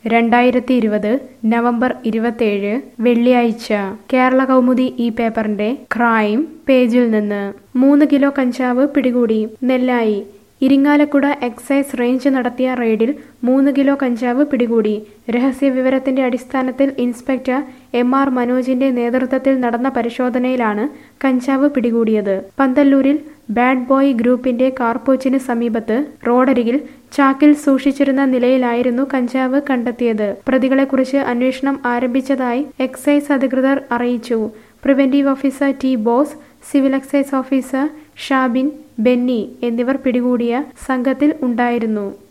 രണ്ടായിരത്തി ഇരുപത് നവംബർ ഇരുപത്തേഴ് വെള്ളിയാഴ്ച കേരള കൗമുദി ഈ പേപ്പറിന്റെ ക്രൈം പേജിൽ നിന്ന് മൂന്ന് കിലോ കഞ്ചാവ് പിടികൂടി നെല്ലായി ഇരിങ്ങാലക്കുട എക്സൈസ് റേഞ്ച് നടത്തിയ റെയ്ഡിൽ മൂന്ന് കിലോ കഞ്ചാവ് പിടികൂടി രഹസ്യ വിവരത്തിന്റെ അടിസ്ഥാനത്തിൽ ഇൻസ്പെക്ടർ എം ആർ മനോജിന്റെ നേതൃത്വത്തിൽ നടന്ന പരിശോധനയിലാണ് കഞ്ചാവ് പിടികൂടിയത് പന്തല്ലൂരിൽ ബാഡ് ബോയ് ഗ്രൂപ്പിന്റെ കാർപോച്ചിന് സമീപത്ത് റോഡരികിൽ ചാക്കിൽ സൂക്ഷിച്ചിരുന്ന നിലയിലായിരുന്നു കഞ്ചാവ് കണ്ടെത്തിയത് പ്രതികളെക്കുറിച്ച് അന്വേഷണം ആരംഭിച്ചതായി എക്സൈസ് അധികൃതർ അറിയിച്ചു preventive officer T Bose civil excise officer Shabin Benny എന്നിവർ പിടികൂടിയ സംഘത്തിൽ ഉണ്ടായിരുന്നു